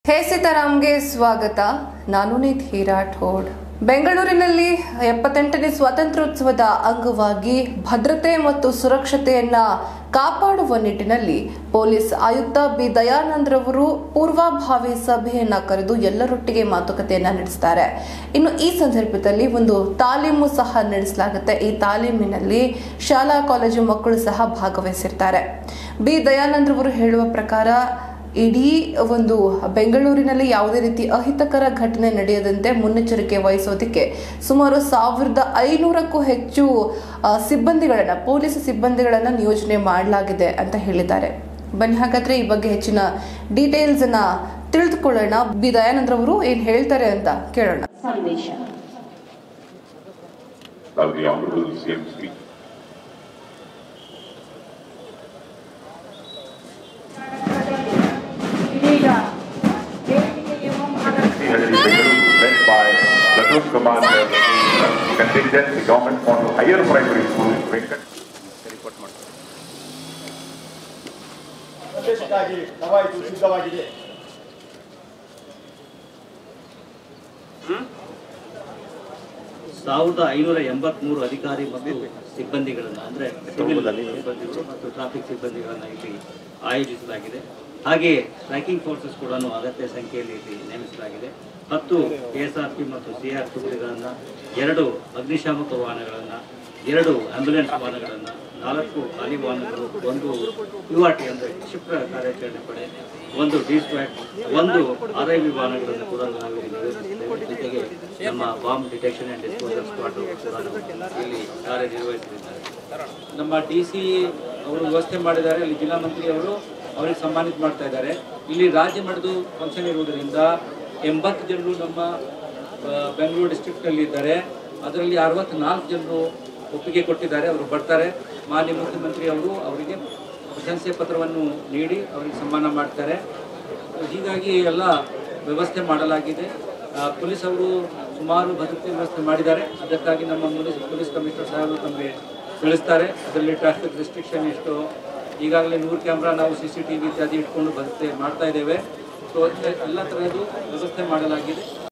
ಹೇ ಸೀತಾರಾಮ್ಗೆ ಸ್ವಾಗತ ನಾನು ನಿಧಿ ರಾಠೋಡ್ ಬೆಂಗಳೂರಿನಲ್ಲಿ ಎಪ್ಪತ್ತೆಂಟನೇ ಸ್ವಾತಂತ್ರ್ಯೋತ್ಸವದ ಅಂಗವಾಗಿ ಭದ್ರತೆ ಮತ್ತು ಸುರಕ್ಷತೆಯನ್ನ ಕಾಪಾಡುವ ನಿಟ್ಟಿನಲ್ಲಿ ಪೊಲೀಸ್ ಆಯುಕ್ತ ಬಿ ದಯಾನಂದ್ರವರು ಪೂರ್ವಭಾವಿ ಸಭೆಯನ್ನ ಕರೆದು ಎಲ್ಲರೊಟ್ಟಿಗೆ ಮಾತುಕತೆಯನ್ನ ನಡೆಸ್ತಾರೆ ಇನ್ನು ಈ ಸಂದರ್ಭದಲ್ಲಿ ಒಂದು ತಾಲೀಮು ಸಹ ನಡೆಸಲಾಗುತ್ತೆ ಈ ತಾಲೀಮಿನಲ್ಲಿ ಶಾಲಾ ಕಾಲೇಜು ಮಕ್ಕಳು ಸಹ ಭಾಗವಹಿಸಿರ್ತಾರೆ ಬಿ ದಯಾನಂದ್ರವರು ಹೇಳುವ ಪ್ರಕಾರ ಇಡೀ ಒಂದು ಬೆಂಗಳೂರಿನಲ್ಲಿ ಯಾವುದೇ ರೀತಿ ಅಹಿತಕರ ಘಟನೆ ನಡೆಯದಂತೆ ಮುನ್ನೆಚ್ಚರಿಕೆ ವಹಿಸೋದಕ್ಕೆ ಸುಮಾರು ಸಾವಿರದ ಐನೂರಕ್ಕೂ ಹೆಚ್ಚು ಆ, ಸಿಬ್ಬಂದಿಗಳನ್ನ ಪೊಲೀಸ್ ಸಿಬ್ಬಂದಿಗಳನ್ನ ನಿಯೋಜನೆ ಮಾಡಲಾಗಿದೆ ಅಂತ ಹೇಳಿದ್ದಾರೆ ಬನ್ನಿ ಹಾಗಾದ್ರೆ ಈ ಬಗ್ಗೆ ಹೆಚ್ಚಿನ ಡೀಟೇಲ್ಸ್ ಅನ್ನ ತಿಳಿದುಕೊಳ್ಳೋಣ ಬಿ ದಯಾನಂದ್ರ ಅವರು ಏನ್ ಹೇಳ್ತಾರೆ ಅಂತ ಕೇಳೋಣ ಸಂದೇಶ of the Honorable CM speech. ಇದೀಗ ವೇದಿಕೆಗೆ ಮುಂಭಾಗದಲ್ಲಿ He has been Bengaluru led by Platoon Commander contingent, the government on higher primary school, Venkat. ಸಂದೇಶಕ್ಕಾಗಿ ಕವಾಯತು ಸಿದ್ಧವಾಗಿದೆ ಸಾವಿರದ ಐನೂರ ಎಂಬತ್ಮೂರು ಅಧಿಕಾರಿ ಮತ್ತು ಸಿಬ್ಬಂದಿಗಳನ್ನು ಅಂದರೆ ಸಿವಿಲ್ ಸಿಬ್ಬಂದಿಗಳು ಮತ್ತು ಟ್ರಾಫಿಕ್ ಸಿಬ್ಬಂದಿಗಳನ್ನು ಇಲ್ಲಿ ಆಯೋಜಿಸಲಾಗಿದೆ ಹಾಗೆ ಟ್ರ್ಯಾಕಿಂಗ್ ಫೋರ್ಸಸ್ ಕೂಡ ಅಗತ್ಯ ಸಂಖ್ಯೆಯಲ್ಲಿ ಇಲ್ಲಿ ನೇಮಿಸಲಾಗಿದೆ ಹತ್ತು ಕೆ ಎಸ್ ಆರ್ ಪಿ ಮತ್ತು ಸಿ ಆರ್ ತುಕಡಿಗಳನ್ನು ಎರಡು ಅಗ್ನಿಶಾಮಕ ವಾಹನಗಳನ್ನು ಎರಡು ಆಂಬ್ಯುಲೆನ್ಸ್ ವಾಹನಗಳನ್ನು ನಾಲ್ಕು ಖಾಲಿ ವಾಹನಗಳು ಒಂದು ಯು ಆರ್ ಟಿ ಅಂದರೆ ಕ್ಷಿಪ್ರ ಕಾರ್ಯಾಚರಣೆ ಪಡೆ ಒಂದು ಡಿ ಸ್ಕ್ವಾಡ್ ಒಂದು ಆರ್ ಐ ವಿ ವಾಹನಗಳನ್ನು ಕೂಡ ನಾವು ಇಲ್ಲಿ ನಿಯೋಜಿಸಿದ್ದೇವೆ ಜೊತೆಗೆ ನಮ್ಮ bomb detection and disposal squad ಕೂಡ ಇಲ್ಲಿ ಕಾರ್ಯನಿರ್ವಹಿಸಲಿದ್ದಾರೆ ನಮ್ಮ ಡಿ ಸಿ ಅವರು ವ್ಯವಸ್ಥೆ ಮಾಡಿದ್ದಾರೆ ಇಲ್ಲಿ ಜಿಲ್ಲಾ ಮಂತ್ರಿ ಅವರು ಅವರಿಗೆ ಸನ್ಮಾನಿತ ಮಾಡ್ತಾ ಇದ್ದಾರೆ ಇಲ್ಲಿ ರಾಜ್ಯ ಮಟ್ಟದ ಫಂಕ್ಷನ್ ಇರುವುದರಿಂದ ಎಂಬತ್ತು ಜನರು ನಮ್ಮ ಆ, ಬೆಂಗಳೂರು ಡಿಸ್ಟ್ರಿಕ್ಟ್ನಲ್ಲಿ ಇದ್ದಾರೆ ಅದರಲ್ಲಿ ಅರವತ್ನಾಲ್ಕು ಜನರು ಒಪ್ಪಿಗೆ ಕೊಟ್ಟಿದ್ದಾರೆ ಅವರು ಬರ್ತಾರೆ ಮಾನ್ಯ ಮುಖ್ಯಮಂತ್ರಿ ಅವರು ಅವರಿಗೆ ಪ್ರಶಂಸೆ ಪತ್ರವನ್ನು ನೀಡಿ ಅವರಿಗೆ ಸನ್ಮಾನ ಮಾಡ್ತಾರೆ ಹೀಗಾಗಿ ಎಲ್ಲ ವ್ಯವಸ್ಥೆ ಮಾಡಲಾಗಿದೆ ಆ, ಪೊಲೀಸ್ ಅವರು ಸುಮಾರು ಭದ್ರತೆ ವ್ಯವಸ್ಥೆ ಮಾಡಿದ್ದಾರೆ ಅದಕ್ಕಾಗಿ ನಮ್ಮ ಪೊಲೀಸ್ ಪೊಲೀಸ್ ಕಮಿಷನರ್ ಸಾಹೇಬರು ತಮಗೆ ತಿಳಿಸ್ತಾರೆ ಅದರಲ್ಲಿ ಟ್ರಾಫಿಕ್ ರೆಸ್ಟ್ರಿಕ್ಷನ್ ಎಷ್ಟು ಈಗಾಗಲೇ ನೂರು ಕ್ಯಾಮ್ರಾ ನಾವು ಸಿ ಸಿ ಟಿ ವಿ ಇತ್ಯಾದಿ ಇಟ್ಕೊಂಡು ಭದ್ರತೆ ಮಾಡ್ತಾ ಇದ್ದೇವೆ ಸೊ ಎಲ್ಲ ತರಹದ್ದು ವ್ಯವಸ್ಥೆ ಮಾಡಲಾಗಿದೆ